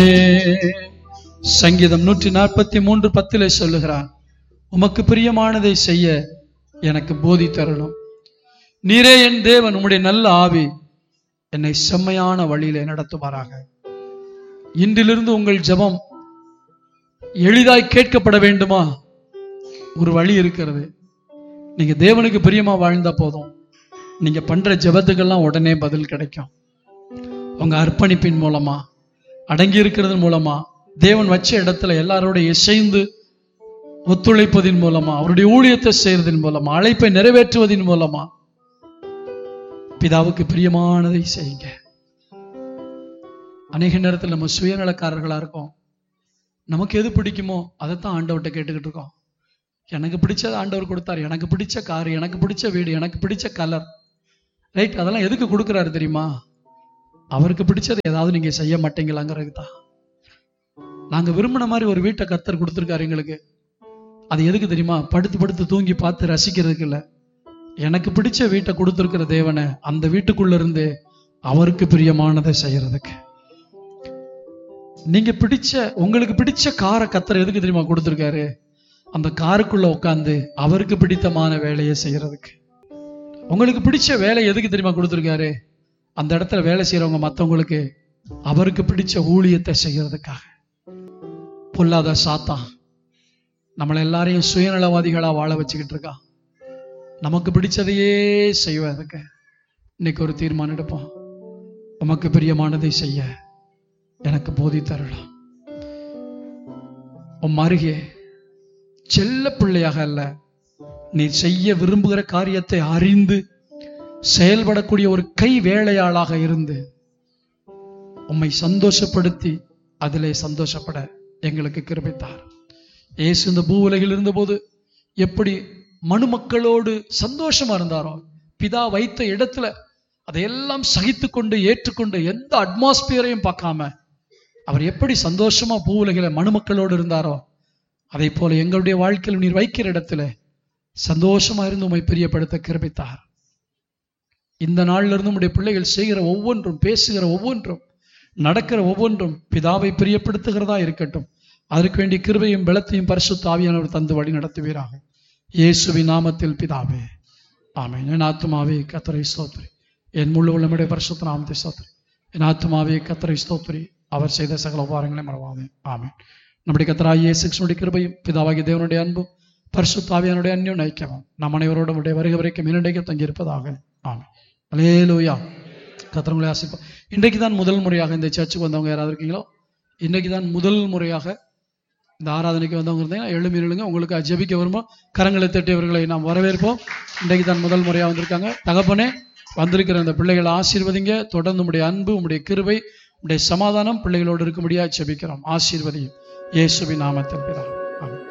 சங்கீதம் நூற்றி நாற்பத்தி மூன்று பத்திலே சொல்லுகிறான் உமக்கு பிரியமானதை செய்ய எனக்கு போதி தரணும் நீரே என் தேவன் உம்முடைய நல்ல ஆவி என்னை செம்மையான வழியிலே நடத்துவாராக இன்றிலிருந்து உங்கள் ஜெபம் எளிதாய் கேட்கப்பட வேண்டுமா ஒரு வழி இருக்கிறது நீங்க தேவனுக்கு பிரியமா வாழ்ந்தா போதும் நீங்க பண்ற ஜெபத்துக்கெல்லாம் உடனே பதில் கிடைக்கும் உங்க அர்ப்பணிப்பின் மூலமா அடங்கி இருக்கிறது மூலமா தேவன் வச்ச இடத்துல எல்லாரோட இசைந்து ஒத்துழைப்பதின் மூலமா அவருடைய ஊழியத்தை செய்யறதின் மூலமா அழைப்பை நிறைவேற்றுவதின் மூலமா பிதாவுக்கு பிரியமானதை செய்யுங்க அநேக நேரத்தில் நம்ம சுயநலக்காரர்களா இருக்கோம் நமக்கு எது பிடிக்குமோ அதைத்தான் ஆண்டவர்கிட்ட கேட்டுக்கிட்டு இருக்கோம் எனக்கு பிடிச்சது ஆண்டவர் கொடுத்தாரு எனக்கு பிடிச்ச கார் எனக்கு பிடிச்ச வீடு எனக்கு பிடிச்ச கலர் ரைட் அதெல்லாம் எதுக்கு கொடுக்குறாரு தெரியுமா அவருக்கு பிடிச்சது ஏதாவது நீங்க செய்ய மாட்டீங்களாங்கிறது தான் நாங்க விரும்பின மாதிரி ஒரு வீட்டை கத்தர் கொடுத்துருக்காரு எங்களுக்கு அது எதுக்கு தெரியுமா படுத்து படுத்து தூங்கி பார்த்து ரசிக்கிறதுக்கு இல்ல எனக்கு பிடிச்ச வீட்டை கொடுத்துருக்கிற தேவனை அந்த வீட்டுக்குள்ள இருந்து அவருக்கு பிரியமானதை செய்யறதுக்கு நீங்க பிடிச்ச உங்களுக்கு பிடிச்ச காரை கத்தர் எதுக்கு தெரியுமா கொடுத்துருக்காரு அந்த காருக்குள்ள உட்காந்து அவருக்கு பிடித்தமான வேலையை செய்யறதுக்கு உங்களுக்கு பிடிச்ச வேலை எதுக்கு தெரியுமா கொடுத்துருக்காரு அந்த இடத்துல வேலை செய்யறவங்க மத்தவங்களுக்கு அவருக்கு பிடிச்ச ஊழியத்தை செய்யறதுக்காக பொல்லாத சாத்தான் நம்மளை எல்லாரையும் சுயநலவாதிகளா வாழ வச்சுக்கிட்டு இருக்கா நமக்கு பிடிச்சதையே செய்வதற்கு இன்னைக்கு ஒரு தீர்மானம் எடுப்போம் உமக்கு பிரியமானதை செய்ய எனக்கு போதி தரலாம் உம் அருகே செல்ல பிள்ளையாக அல்ல நீ செய்ய விரும்புகிற காரியத்தை அறிந்து செயல்படக்கூடிய ஒரு கை வேலையாளாக இருந்து உம்மை சந்தோஷப்படுத்தி அதிலே சந்தோஷப்பட எங்களுக்கு கிருபித்தார் இயேசு இந்த பூ உலகில் இருந்தபோது எப்படி மனுமக்களோடு சந்தோஷமா இருந்தாரோ பிதா வைத்த இடத்துல அதையெல்லாம் சகித்து கொண்டு ஏற்றுக்கொண்டு எந்த அட்மாஸ்பியரையும் பார்க்காம அவர் எப்படி சந்தோஷமா பூ உலகில மனுமக்களோடு இருந்தாரோ அதை போல எங்களுடைய வாழ்க்கையில் நீர் வைக்கிற இடத்துல சந்தோஷமா இருந்து உம்மை பிரியப்படுத்த கிருபித்தார் இந்த நாள்ல இருந்து உம்முடைய பிள்ளைகள் செய்கிற ஒவ்வொன்றும் பேசுகிற ஒவ்வொன்றும் நடக்கிற ஒவ்வொன்றும் பிதாவை பிரியப்படுத்துகிறதா இருக்கட்டும் அதற்கு வேண்டிய கிருபையும் பலத்தையும் பரிசுத்த ஆவியானவர் தந்து வழி நடத்துவீராக இயேசுவின் நாமத்தில் பிதாவே ஆமென் என் ஆத்மாவே கத்தரை ஸ்தோத்திரி என் முழு உள்ளமுடைய பரிசுத்த நாமத்தை ஸ்தோத்திரி என் ஆத்மாவே கத்தரை ஸ்தோத்திரி அவர் செய்த சகல உபாரங்களை மறவாமே ஆமென் நம்முடைய கத்தராய் இயேசுடைய கிருபையும் பிதாவாகிய தேவனுடைய அன்பும் பரிசுத்த ஆவியானுடைய அந்நியம் நைக்கவும் நம் அனைவரோடும் உடைய வருகை வரைக்கும் இரண்டைக்கு தங்கியிருப்பதாக ஆமென் அலேலூயா கத்திரங்களை ஆசிப்பா இன்றைக்கு தான் முதல் முறையாக இந்த சர்ச்சுக்கு வந்தவங்க யாராவது இருக்கீங்களோ இன்றைக்கு தான் முதல் முறையாக இந்த ஆராதனைக்கு வந்தவங்க இருந்தீங்கன்னா எழுமி எழுங்க உங்களுக்கு ஜெபிக்க வரும்போது கரங்களை தட்டியவர்களை நாம் வரவேற்போம் இன்றைக்கு தான் முதல் முறையாக வந்திருக்காங்க தகப்பனே வந்திருக்கிற இந்த பிள்ளைகளை ஆசீர்வதிங்க தொடர்ந்து உடைய அன்பு உடைய கிருபை உடைய சமாதானம் பிள்ளைகளோடு இருக்கும்படியாக ஜெபிக்கிறோம் ஆசீர்வதியும் இயேசுவின் நாமத்தில் பிதா ஆமென்